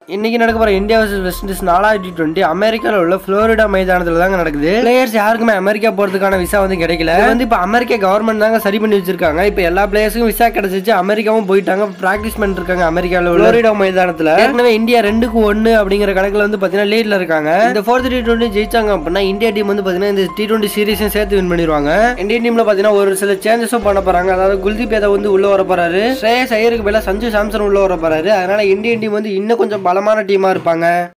இன்னைக்கு நடக்க போற இந்தியா வர்சஸ் வெஸ்ட் இண்டீஸ் நாலாவது டி டுவெண்ட்டி அமெரிக்காவில் உள்ள புளோரிடா மைதானத்துல தாங்க நடக்குது பிளேயர்ஸ் யாருக்குமே அமெரிக்கா போறதுக்கான விசா வந்து கிடைக்கல இது வந்து இப்போ அமெரிக்கா கவர்மெண்ட் தாங்க சரி பண்ணி வச்சிருக்காங்க இப்போ எல்லா பிளேயர்ஸுக்கும் விசா கிடைச்சிச்சு அமெரிக்காவும் போயிட்டாங்க பிராக்டிஸ் பண்ணிட்டு இருக்காங்க அமெரிக்காவில் உள்ள புளோரிடா மைதானத்துல ஏற்கனவே இந்தியா ரெண்டுக்கு ஒன்னு அப்படிங்கிற கணக்குல வந்து பாத்தீங்கன்னா லீட்ல இருக்காங்க இந்த ஃபோர்த் டி டுவெண்ட்டி ஜெயிச்சாங்க அப்படின்னா இந்தியா டீம் வந்து பாத்தீங்கன்னா இந்த டி டுவெண்ட்டி சீரீஸும் சேர்த்து வின் பண்ணிடுவாங்க இந்தியன் டீம்ல பாத்தீங்கன்னா ஒரு சில சேஞ்சஸும் பண்ண போறாங்க அதாவது குல்தீப் யாதவ் வந்து உள்ள வர போறாரு ஸ்ரேயஸ் ஐயருக்கு பதிலா சஞ்சு சாம்சன் உள்ள வர போறாரு அதனால இந்தியன் டீம் வந்து இன்னும் கொஞ்சம் பலமான டீமா இருப்பாங்க